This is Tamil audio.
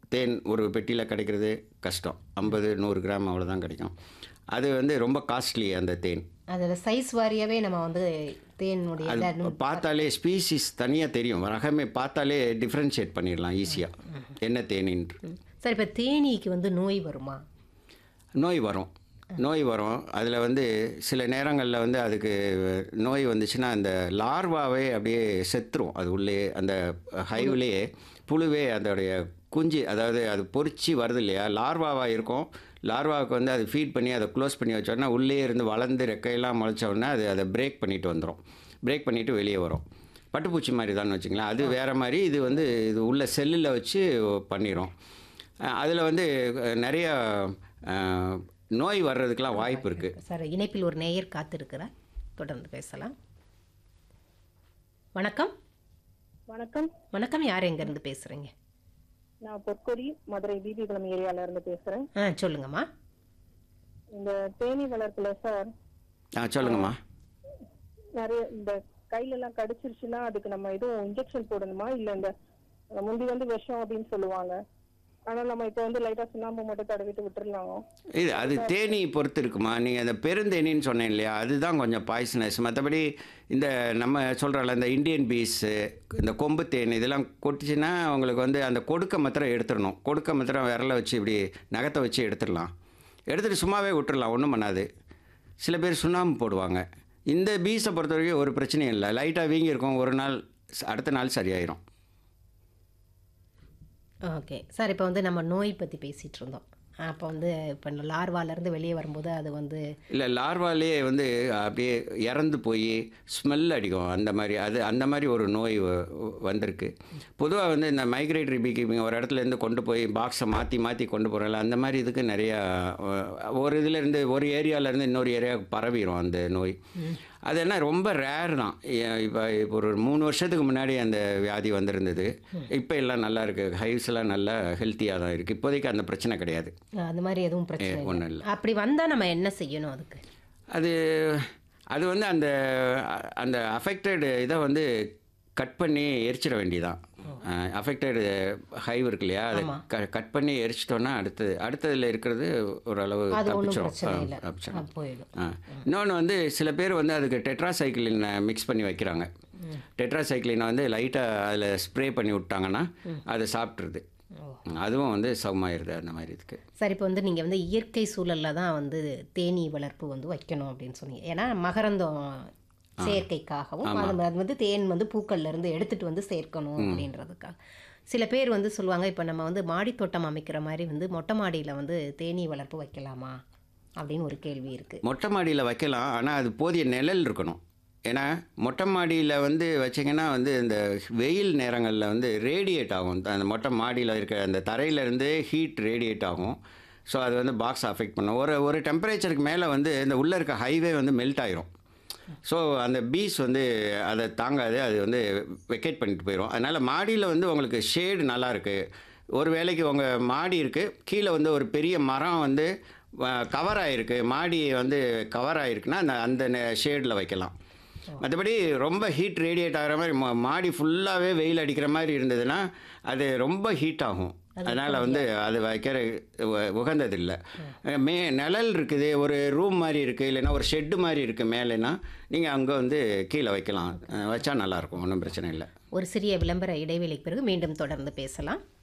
தேன் ஒரு பெட்டியில் கிடைக்கிறது கஷ்டம் ஐம்பது நூறு கிராம் அவ்வளோதான் கிடைக்கும் அது வந்து ரொம்ப காஸ்ட்லி அந்த தேன் அதோட சைஸ் வாரியாவே நம்ம வந்து தேனுடைய அது இதை பார்த்தாலே ஸ்பீசிஸ் தனியாக தெரியும் ரகமே பார்த்தாலே டிஃப்ரென்ஷியேட் பண்ணிடலாம் ஈஸியாக என்ன தேனின்று சார் இப்போ தேனீக்கு வந்து நோய் வருமா நோய் வரும் நோய் வரும் அதில் வந்து சில நேரங்களில் வந்து அதுக்கு நோய் வந்துச்சுன்னா அந்த லார்வாவே அப்படியே செத்துரும் அது உள்ளே அந்த ஹைவ்லேயே புழுவே அதோடைய குஞ்சு அதாவது அது பொறிச்சு வருது இல்லையா லார்வாவாக இருக்கும் லார்வாவுக்கு வந்து அது ஃபீட் பண்ணி அதை க்ளோஸ் பண்ணி வச்சோன்னா உள்ளே இருந்து வளர்ந்து ரெக்கையெல்லாம் முளைச்ச உடனே அது அதை பிரேக் பண்ணிட்டு வந்துடும் பிரேக் பண்ணிவிட்டு வெளியே வரும் பட்டுப்பூச்சி மாதிரி தான் வச்சுங்களேன் அது வேறு மாதிரி இது வந்து இது உள்ள செல்லில் வச்சு பண்ணிடும் அதில் வந்து அஹ், நிறைய அஹ், நோய் வர்றதுக்கெலாம் வாய்ப்பு இருக்குது சார் இணைப்பில் ஒரு நேயர் காத்திருக்கிறார் தொடர்ந்து பேசலாம் வணக்கம் வணக்கம் வணக்கம் யார் எங்கேருந்து பேசுகிறீங்க நான் பொற்கொடி மதுரை பிபிகுளம் ஏரியால இருந்து பேசுறேன் ஆ சொல்லுங்கம்மா இந்த தேனி வளர்ப்புல சார் ஆ சொல்லுங்கம்மா நிறைய இந்த கையில எல்லாம் கடிச்சிருச்சுன்னா அதுக்கு நம்ம எதுவும் இன்ஜெக்ஷன் போடணுமா இல்ல இந்த அஹ், முந்தி வந்து விஷம் அப்படின்னு சொல்லுவாங்க ஆனா நம்ம இப்ப வந்து லைட்டா சுண்ணாம்பு மட்டும் தடவிட்டு விட்டுறலாம் இது அது தேனி பொறுத்து இருக்குமா நீங்கள் அந்த பெருந்தேனின்னு சொன்னேன் இல்லையா அதுதான் கொஞ்சம் பாய்சனஸ் மற்றபடி இந்த நம்ம சொல்கிறோம்ல இந்த இந்தியன் பீஸு இந்த கொம்பு தேன் இதெல்லாம் கொட்டுச்சுன்னா உங்களுக்கு வந்து அந்த கொடுக்க மாத்திரம் எடுத்துடணும் கொடுக்க மாத்திரம் விரல வச்சு இப்படி நகத்தை வச்சு எடுத்துடலாம் எடுத்துகிட்டு சும்மாவே விட்டுறலாம் ஒன்றும் பண்ணாது சில பேர் சுண்ணாம்பு போடுவாங்க இந்த பீஸை பொறுத்த வரைக்கும் ஒரு பிரச்சனையும் இல்லை லைட்டாக வீங்கி இருக்கும் ஒரு நாள் அடுத்த நாள் சரியாயிரும் ஓகே சார் இப்போ வந்து நம்ம நோய் பற்றி பேசிகிட்டு இருந்தோம் அப்போ வந்து இப்போ லார்வாலேருந்து வெளியே வரும்போது அது வந்து இல்லை லார்வாலே வந்து அப்படியே இறந்து போய் ஸ்மெல் அடிக்கும் அந்த மாதிரி அது அந்த மாதிரி ஒரு நோய் வ- வந்திருக்கு பொதுவாக வந்து இந்த மைக்ரேட்டரி பீக்கிங் ஒரு இடத்துல இருந்து கொண்டு போய் பாக்ஸை மாற்றி மாற்றி கொண்டு போகிறல அந்த மாதிரி இதுக்கு நிறையா அஹ், ஒரு இதுலேருந்து ஒரு ஏரியாவிலேருந்து இன்னொரு ஏரியாவுக்கு பரவிடும் அந்த நோய் அது என்ன ரொம்ப ரேர் தான் இப்போ இப்போ ஒரு மூணு வருஷத்துக்கு முன்னாடி அந்த வியாதி வந்திருந்தது இப்போ எல்லாம் நல்லா இருக்குது ஹைவ்ஸ் எல்லாம் நல்லா ஹெல்த்தியாக தான் இருக்குது இப்போதைக்கு அந்த பிரச்சனை கிடையாது அந்த மாதிரி எதுவும் பிரச்சனை ஒன்றும் இல்லை இல்லை அப்படி வந்தால் நம்ம என்ன செய்யணும் அதுக்கு அது அது வந்து அந்த அந்த அஃபெக்டட் இதை வந்து கட் பண்ணி எரிச்சிட வேண்டியதான் அஃபெக்டட் ஹைவ் இருக்கு இல்லையா அதை க கட் பண்ணி எரிச்சிட்டோன்னா அடுத்தது அடுத்ததில் இருக்கிறது ஓரளவு அது ஒன்றும் தப்பிச்சிடும் பிரச்சனை இல்லை தப்பிச்சிடும் போயிடும் ஆ இன்னொன்று வந்து சில பேர் வந்து அதுக்கு டெட்ராசைக்கிளின் மிக்ஸ் பண்ணி வைக்கிறாங்க டெட்ராசைக்கிளினை வந்து லைட்டாக அதில் ஸ்ப்ரே பண்ணி விட்டாங்கன்னா அதை சாப்பிட்ருது அதுவும் வந்து சமமாயிருது அந்த மாதிரி இதுக்கு சார் இப்போ வந்து நீங்கள் வந்து இயற்கை சூழலில் தான் வந்து தேனீ வளர்ப்பு வந்து வைக்கணும் அப்படின்னு சொன்னீங்க ஏன்னா மகரந்தம் சேர்க்கைக்காகவும் அது அது வந்து தேன் வந்து பூக்கள்ல இருந்து எடுத்துட்டு வந்து சேர்க்கணும் அப்படின்றதுக்காக சில பேர் வந்து சொல்லுவாங்க இப்போ நம்ம வந்து மாடித்தோட்டம் அமைக்கிற மாதிரி வந்து மொட்டை மாடியில் வந்து தேனீ வளர்ப்பு வைக்கலாமா அப்படின்னு ஒரு கேள்வி இருக்குது மொட்டை மாடியில் வைக்கலாம் ஆனால் அது போதிய நிழல் இருக்கணும் ஏன்னா மொட்டை மாடியில் வந்து வச்சிங்கன்னா வந்து இந்த வெயில் நேரங்களில் வந்து ரேடியேட் ஆகும் அந்த மொட்டை மாடியில் இருக்க அந்த தரையிலேருந்து ஹீட் ரேடியேட் ஆகும் ஸோ அது வந்து பாக்ஸ் அஃபெக்ட் பண்ணும் ஒரு ஒரு டெம்பரேச்சருக்கு மேலே வந்து இந்த உள்ளே இருக்க ஹைவே வந்து மெல்ட் ஆயிரும் ஸோ அந்த பீஸ் வந்து அதை தாங்காது அது வந்து வெக்கேட் பண்ணிட்டு போயிடும் அதனால் மாடியில் வந்து உங்களுக்கு ஷேடு நல்லா இருக்குது ஒரு வேளைக்கு உங்கள் மாடி இருக்குது கீழே வந்து ஒரு பெரிய மரம் வந்து கவர் ஆகிருக்கு மாடி வந்து கவர் ஆகிருக்குன்னா அந்த அந்த ஷேடில் வைக்கலாம் மற்றபடி ரொம்ப ஹீட் ரேடியேட் ஆகிற மாதிரி மா- மாடி ஃபுல்லாகவே வெயில் அடிக்கிற மாதிரி இருந்ததுன்னா அது ரொம்ப ஹீட் ஆகும் அதனால் வந்து அது வைக்கிற உ- உகந்ததில்லை மே நிழல் இருக்குது ஒரு ரூம் மாதிரி இருக்குது இல்லைன்னா ஒரு ஷெட்டு மாதிரி இருக்குது மேலேனா நீங்கள் அங்கே வந்து கீழே வைக்கலாம் அஹ் வச்சா நல்லாயிருக்கும் ஒன்றும் பிரச்சனை இல்லை ஒரு சிறிய விளம்பர இடைவேளைக்கு பிறகு மீண்டும் தொடர்ந்து பேசலாம்